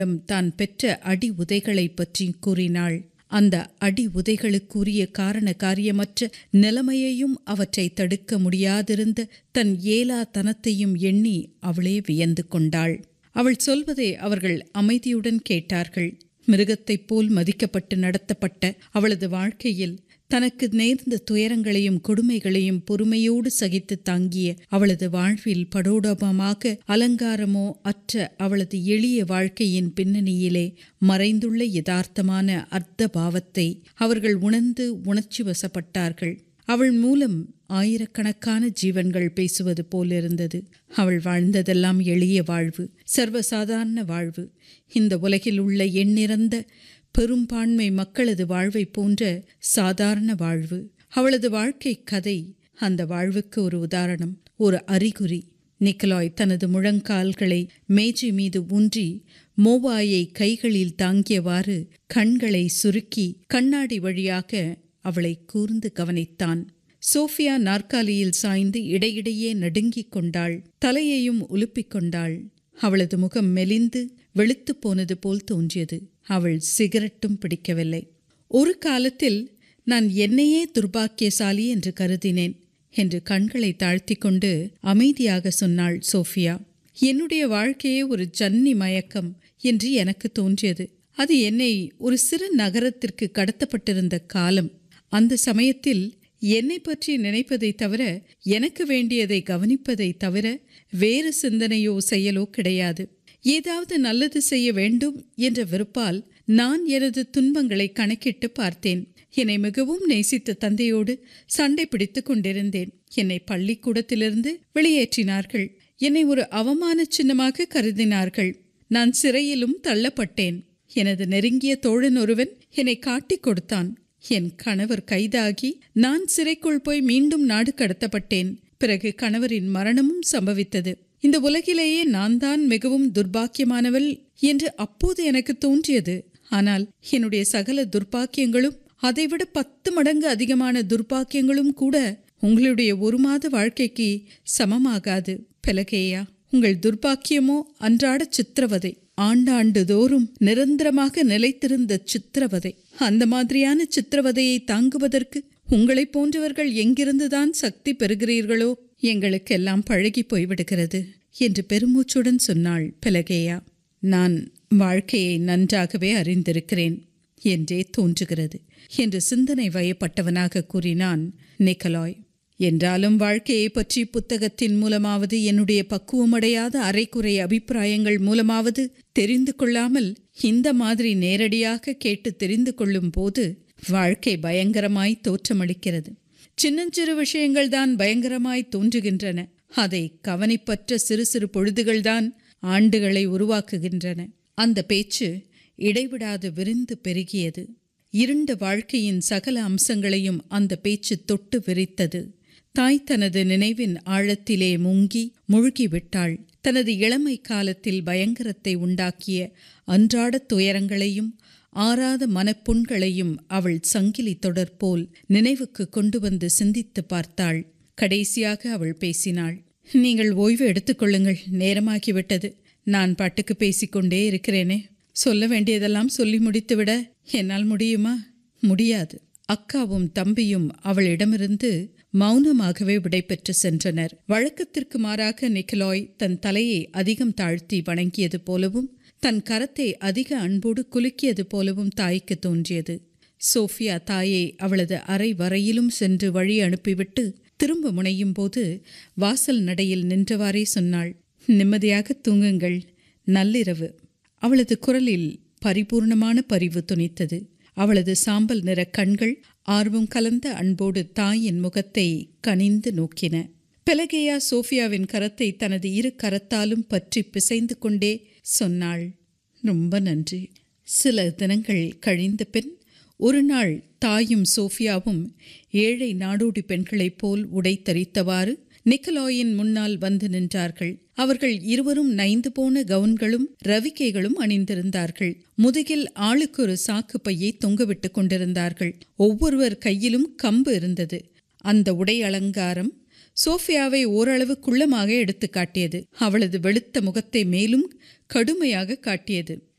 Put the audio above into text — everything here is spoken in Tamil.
தான் பெற்ற அடி உதைகளைப் பற்றி கூறினாள் அந்த அடி உதைகளுக்குரிய காரண காரியமற்ற நிலைமையையும் அவற்றை தடுக்க முடியாதிருந்த தன் ஏலாத்தனத்தையும் எண்ணி அவளே வியந்து கொண்டாள் அவள் சொல்வதை அவர்கள் அமைதியுடன் கேட்டார்கள் மிருகத்தைப் போல் மதிக்கப்பட்டு நடத்தப்பட்ட அவளது வாழ்க்கையில் தனக்கு நேர்ந்த துயரங்களையும் கொடுமைகளையும் பொறுமையோடு சகித்து தாங்கிய அவளது வாழ்வில் படோடபமாக அலங்காரமோ அற்ற அவளது எளிய வாழ்க்கையின் பின்னணியிலே மறைந்துள்ள யதார்த்தமான அர்த்த பாவத்தை அவர்கள் உணர்ந்து உணர்ச்சி வசப்பட்டார்கள் அவள் மூலம் ஆயிரக்கணக்கான ஜீவன்கள் பேசுவது போலிருந்தது அவள் வாழ்ந்ததெல்லாம் எளிய வாழ்வு சர்வசாதாரண வாழ்வு இந்த உலகில் உள்ள எண்ணிறந்த பெரும்பான்மை மக்களது வாழ்வை போன்ற சாதாரண வாழ்வு அவளது வாழ்க்கை கதை அந்த வாழ்வுக்கு ஒரு உதாரணம் ஒரு அறிகுறி நிக்கலாய் தனது முழங்கால்களை மேஜை மீது ஊன்றி மோவாயை கைகளில் தாங்கியவாறு கண்களை சுருக்கி கண்ணாடி வழியாக அவளை கூர்ந்து கவனித்தான் சோஃபியா நாற்காலியில் சாய்ந்து இடையிடையே நடுங்கிக் கொண்டாள் தலையையும் உலுப்பிக் கொண்டாள் அவளது முகம் மெலிந்து வெளுத்து போனது போல் தோன்றியது அவள் சிகரெட்டும் பிடிக்கவில்லை ஒரு காலத்தில் நான் என்னையே துர்பாக்கியசாலி என்று கருதினேன் என்று கண்களை தாழ்த்தி கொண்டு அமைதியாக சொன்னாள் சோஃபியா என்னுடைய வாழ்க்கையே ஒரு ஜன்னி மயக்கம் என்று எனக்கு தோன்றியது அது என்னை ஒரு சிறு நகரத்திற்கு கடத்தப்பட்டிருந்த காலம் அந்த சமயத்தில் என்னை பற்றி நினைப்பதை தவிர எனக்கு வேண்டியதை கவனிப்பதை தவிர வேறு சிந்தனையோ செயலோ கிடையாது ஏதாவது நல்லது செய்ய வேண்டும் என்ற வெறுப்பால் நான் எனது துன்பங்களை கணக்கிட்டு பார்த்தேன் என்னை மிகவும் நேசித்த தந்தையோடு சண்டை பிடித்துக் கொண்டிருந்தேன் என்னை பள்ளிக்கூடத்திலிருந்து வெளியேற்றினார்கள் என்னை ஒரு அவமான சின்னமாக கருதினார்கள் நான் சிறையிலும் தள்ளப்பட்டேன் எனது நெருங்கிய தோழன் ஒருவன் என்னை காட்டிக் கொடுத்தான் என் கணவர் கைதாகி நான் சிறைக்குள் போய் மீண்டும் நாடு கடத்தப்பட்டேன் பிறகு கணவரின் மரணமும் சம்பவித்தது இந்த உலகிலேயே நான் தான் மிகவும் துர்பாக்கியமானவள் என்று அப்போது எனக்கு தோன்றியது ஆனால் என்னுடைய சகல துர்பாக்கியங்களும் அதைவிட பத்து மடங்கு அதிகமான துர்பாக்கியங்களும் கூட உங்களுடைய ஒரு மாத வாழ்க்கைக்கு சமமாகாது பெலகேயா உங்கள் துர்பாக்கியமோ அன்றாட சித்திரவதை ஆண்டாண்டு தோறும் நிரந்தரமாக நிலைத்திருந்த சித்திரவதை அந்த மாதிரியான சித்திரவதையை தாங்குவதற்கு உங்களைப் போன்றவர்கள் எங்கிருந்துதான் சக்தி பெறுகிறீர்களோ எங்களுக்கெல்லாம் பழகி போய்விடுகிறது என்று பெருமூச்சுடன் சொன்னாள் பெலகேயா நான் வாழ்க்கையை நன்றாகவே அறிந்திருக்கிறேன் என்றே தோன்றுகிறது என்று சிந்தனை வயப்பட்டவனாக கூறினான் நிக்கலாய் என்றாலும் வாழ்க்கையை பற்றி புத்தகத்தின் மூலமாவது என்னுடைய பக்குவமடையாத அரைக்குறை அபிப்பிராயங்கள் மூலமாவது தெரிந்து கொள்ளாமல் இந்த மாதிரி நேரடியாக கேட்டு தெரிந்து கொள்ளும் போது வாழ்க்கை பயங்கரமாய் தோற்றமளிக்கிறது சின்னஞ்சிறு விஷயங்கள்தான் பயங்கரமாய் தோன்றுகின்றன அதை கவனிப்பற்ற சிறு சிறு பொழுதுகள்தான் ஆண்டுகளை உருவாக்குகின்றன அந்த பேச்சு இடைவிடாது விரிந்து பெருகியது இருண்ட வாழ்க்கையின் சகல அம்சங்களையும் அந்த பேச்சு தொட்டு விரித்தது தாய் தனது நினைவின் ஆழத்திலே முங்கி முழுகிவிட்டாள் தனது இளமை காலத்தில் பயங்கரத்தை உண்டாக்கிய அன்றாட துயரங்களையும் ஆறாத மனப்புண்களையும் அவள் சங்கிலி தொடர் போல் நினைவுக்கு கொண்டு வந்து சிந்தித்து பார்த்தாள் கடைசியாக அவள் பேசினாள் நீங்கள் ஓய்வு எடுத்துக்கொள்ளுங்கள் நேரமாகிவிட்டது நான் பாட்டுக்கு பேசிக்கொண்டே இருக்கிறேனே சொல்ல வேண்டியதெல்லாம் சொல்லி முடித்துவிட என்னால் முடியுமா முடியாது அக்காவும் தம்பியும் அவளிடமிருந்து மௌனமாகவே விடைபெற்று சென்றனர் வழக்கத்திற்கு மாறாக நிக்கலாய் தன் தலையை அதிகம் தாழ்த்தி வணங்கியது போலவும் தன் கரத்தை அதிக அன்போடு குலுக்கியது போலவும் தாய்க்கு தோன்றியது சோஃபியா தாயை அவளது அறை வரையிலும் சென்று வழி அனுப்பிவிட்டு திரும்ப முனையும் போது வாசல் நடையில் நின்றவாறே சொன்னாள் நிம்மதியாக தூங்குங்கள் நள்ளிரவு அவளது குரலில் பரிபூர்ணமான பரிவு துணித்தது அவளது சாம்பல் நிற கண்கள் ஆர்வம் கலந்த அன்போடு தாயின் முகத்தை கனிந்து நோக்கின பெலகேயா சோஃபியாவின் கரத்தை தனது இரு கரத்தாலும் பற்றி பிசைந்து கொண்டே சொன்னாள் ரொம்ப நன்றி சில தினங்கள் கழிந்த பின் ஒரு நாள் தாயும் சோஃபியாவும் ஏழை நாடோடி பெண்களைப் போல் உடை தரித்தவாறு நிக்கலாயின் முன்னால் வந்து நின்றார்கள் அவர்கள் இருவரும் நைந்து போன கவுன்களும் ரவிக்கைகளும் அணிந்திருந்தார்கள் முதுகில் ஆளுக்கு ஒரு சாக்கு பையை தொங்கவிட்டு கொண்டிருந்தார்கள் ஒவ்வொருவர் கையிலும் கம்பு இருந்தது அந்த உடை அலங்காரம் சோஃபியாவை ஓரளவு குள்ளமாக எடுத்து காட்டியது அவளது வெளுத்த முகத்தை மேலும் கடுமையாக காட்டியது